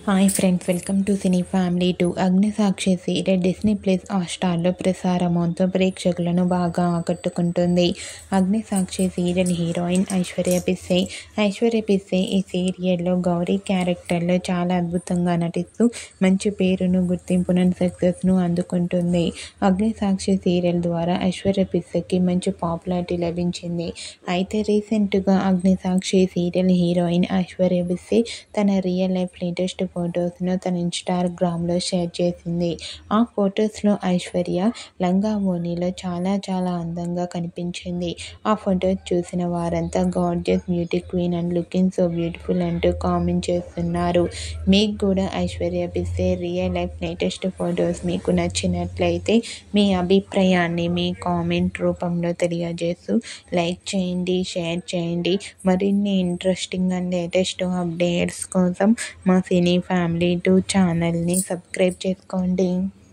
hi friends welcome to cine family two Agnisakshi serial Disney plus హాట్స్టార్లో ప్రసారమవుతూ ప్రేక్షకులను బాగా ఆకట్టుకుంటుంది అగ్నిసాక్షి సీరియల్ హీరోయిన్ ఐశ్వర్య పిస్సే ఐశ్వర్య పిస్సే ఈ సీరియల్లో గౌరీ క్యారెక్టర్లో చాలా అద్భుతంగా నటిస్తూ మంచి పేరును గుర్తింపును సక్సెస్ను అందుకుంటుంది అగ్నిసాక్షి సీరియల్ ద్వారా ఐశ్వర్య పిస్సేకి మంచి పాపులారిటీ లభించింది అయితే రీసెంట్గా అగ్నిసాక్షి సీరియల్ హీరోయిన్ ఐశ్వర్య పిస్సే తన రియల్ లైఫ్ లేటెస్ట్ ఫొటోస్ను తన ఇన్స్టాగ్రామ్లో షేర్ చేసింది ఆ ఫొటోస్లో ఐశ్వర్య లంగా ఓణిలో చాలా చాలా అందంగా కనిపించింది ఆ ఫొటోస్ చూసిన వారంతా gorgeous beauty queen and looking so beautiful అంటూ కామెంట్ చేస్తున్నారు మీకు కూడా Aishwarya Pisse real life latest photos మీకు నచ్చినట్లయితే మీ అభిప్రాయాన్ని మీ కామెంట్ రూపంలో తెలియజేస్తూ లైక్ చేయండి షేర్ చేయండి మరిన్ని ఇంట్రెస్టింగ్ అండ్ లేటెస్ట్ అప్డేట్స్ కోసం మా సినీ ఫ్యామిలీ టూ ఛానల్ని సబ్స్క్రైబ్ చేసుకోండి